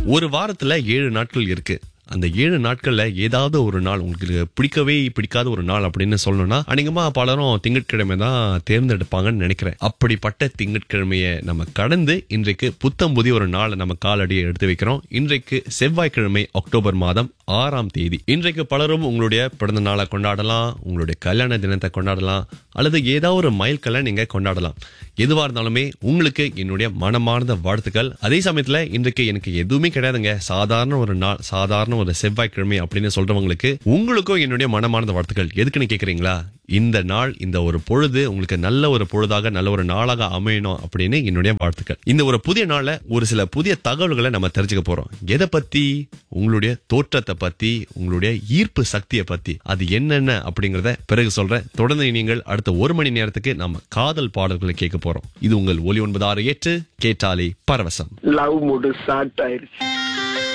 ஒரு வாரத்துல ஏழு நாட்கள் இருக்கு அந்த ஏழு நாட்கள்ல ஏதாவது ஒரு நாள் உங்களுக்கு பிடிக்கவே பிடிக்காத ஒரு நாள் அப்படின்னு சொல்லணும்னா அநேகமா பலரும் திங்கட்கிழமை தான் தேர்ந்தெடுப்பாங்கன்னு நினைக்கிறேன் அப்படிப்பட்ட திங்கட்கிழமையை நம்ம கடந்து இன்றைக்கு புத்தம் புதிய ஒரு நாளை நம்ம காலடியை எடுத்து வைக்கிறோம் இன்றைக்கு செவ்வாய்க்கிழமை அக்டோபர் மாதம் ஆறாம் தேதி இன்றைக்கு பலரும் உங்களுடைய பிறந்த நாளை கொண்டாடலாம் உங்களுடைய கல்யாண தினத்தை கொண்டாடலாம் அல்லது ஏதாவது ஒரு மைல்கல்லை நீங்க கொண்டாடலாம் எதுவா இருந்தாலுமே உங்களுக்கு என்னுடைய மனமார்ந்த வாழ்த்துக்கள் அதே சமயத்துல இன்றைக்கு எனக்கு எதுவுமே கிடையாதுங்க சாதாரண ஒரு நாள் சாதாரண ஒரு செவ்வாய்க்கிழமை அப்படின்னு சொல்றவங்களுக்கு உங்களுக்கும் என்னுடைய மனமார்ந்த வாழ்த்துக்கள் எதுக்குன்னு கேக்குறீங்களா இந்த நாள் இந்த ஒரு பொழுது உங்களுக்கு நல்ல ஒரு பொழுதாக நல்ல ஒரு நாளாக அமையணும் அப்படின்னு என்னுடைய வாழ்த்துக்கள் இந்த ஒரு புதிய நாள்ல ஒரு சில புதிய தகவல்களை நம்ம தெரிஞ்சுக்க போறோம் எதை பத்தி உங்களுடைய தோற்றத்தை பத்தி உங்களுடைய ஈர்ப்பு சக்தியை பத்தி அது என்னென்ன அப்படிங்கறத பிறகு சொல்றேன் தொடர்ந்து நீங்கள் அடுத்த ஒரு மணி நேரத்துக்கு நம்ம காதல் பாடல்களை கேட்க போறோம் இது உங்கள் ஒலி ஒன்பது ஆறு எட்டு கேட்டாலே பரவசம் லவ் மூடு ஸ்டார்ட் ஆயிருச்சு